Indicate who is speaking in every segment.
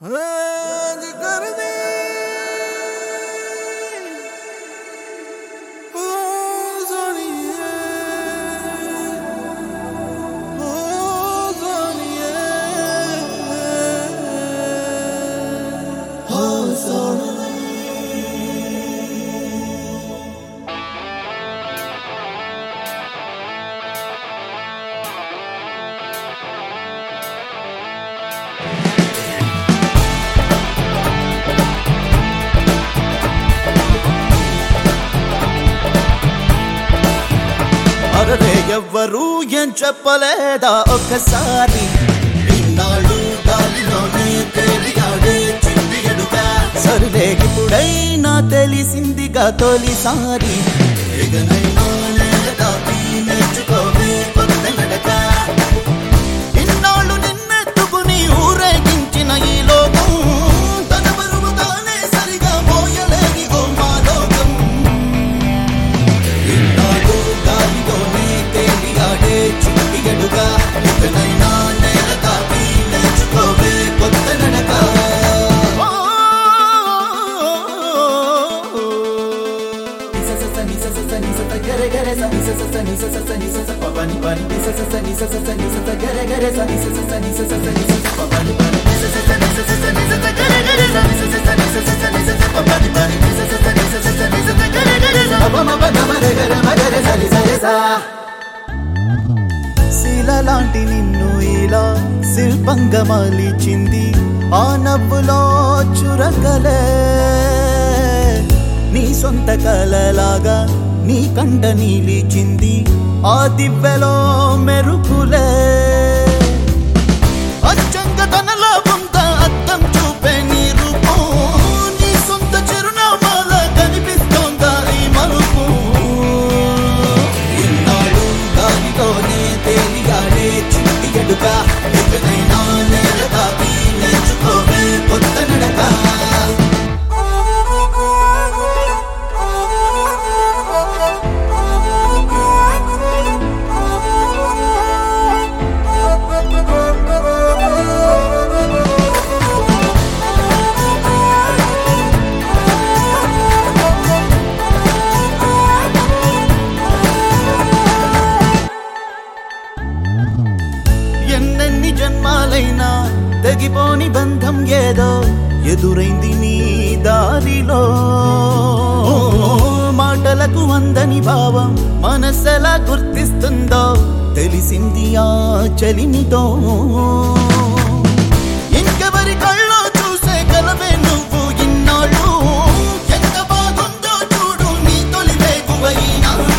Speaker 1: आज कर दे ओ सोनिए ओ सोनिए ओ सोनिए అరరే ఎవ్వరూ ఏం చెప్పలేదా ఒక్కసారి ఇన్నాళ్ళు గాలిలోనే తేలియాడే చిన్ని ఎడుక సరిలే ఇప్పుడైనా తెలిసిందిగా తొలిసారి ఇకనైనా నేల దాటి నేర్చుకోవే కొత్త నడక ఇన్నాళ్ళు నిన్నెత్తుకుని ఊరేగించిన ఈ లోకం తన బరువు తానే సరిగా మోయలేని ఓ మా లోకం ఇన్నాళ్ళు గాలిలోనే తేలియాడే చిట్టి ఎడుగా ఇకనైనా నేల తాకి నేర్చుకోవే కొత్త నడక శిల లాంటి నిన్ను ఇలా శిల్పంగా మలిచింది ఆ నవ్వులో చురకలే నీ సొంత కలలాగా నీ కంట నీలిచింది ఆ దివ్యలో మెరుపులే అచ్చంగా తనలో ఉంద అద్దం చూపే నీ రూపం నీ సొంత చిరునామాల కనిపిస్తోందా ఈ మరుపు ఇన్నాళ్ళు గాలితోనే తేలియాడే చిట్టి ఎడుక ఇకనైనా నేల తాకి నేర్చుకోవే కొత్త నడక ఎన్నెన్ని జన్మాలైనా తెగిపోని బంధం ఏదో ఎదురైంది నీ దారిలో మాటలకు అందని భావం మనసెలా గుర్తిస్తుందో తెలిసింది ఆ చలిమితో ఇంకెవరి కళ్ళో చూసే కలవే నువ్వు ఇన్నాళ్ళు ఎంత బాగుందో చూడు నీ తొలి వేగువైనాడు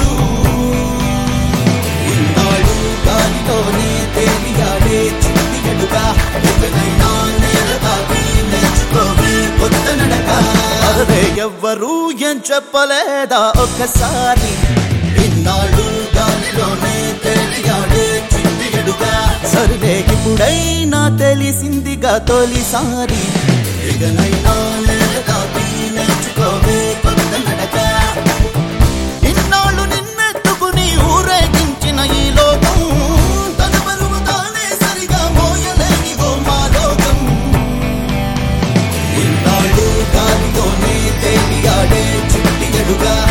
Speaker 1: ఇన్నాళ్ళు గాలితోనే తేలియాడే చిట్టి ఎడుక ఇకనైనా నేల తాకి నేర్చుకోవే కొత్త నడక అదే ఎవ్వరూ ఏం చెప్పలేదా ఒక్కసారి ఇన్నాళ్ళు గాలిలోనే తేలియాడే చిట్టి ఎడుక సరిలే ఇప్పుడైనా తెలిసిందిగా తొలిసారి ఇకనైనా నేల తాకి నేర్చుకోవే కొత్త నడక ఇన్నాళ్ళు నిన్నెత్తుకుని ఊరేగించిన ఈ లోకం తన బరువు తానే సరిగా మోయలేని ఓ మా లోకం ఇన్నాళ్ళు గాలితోనే తేలియాడే చిట్టి ఎడుగా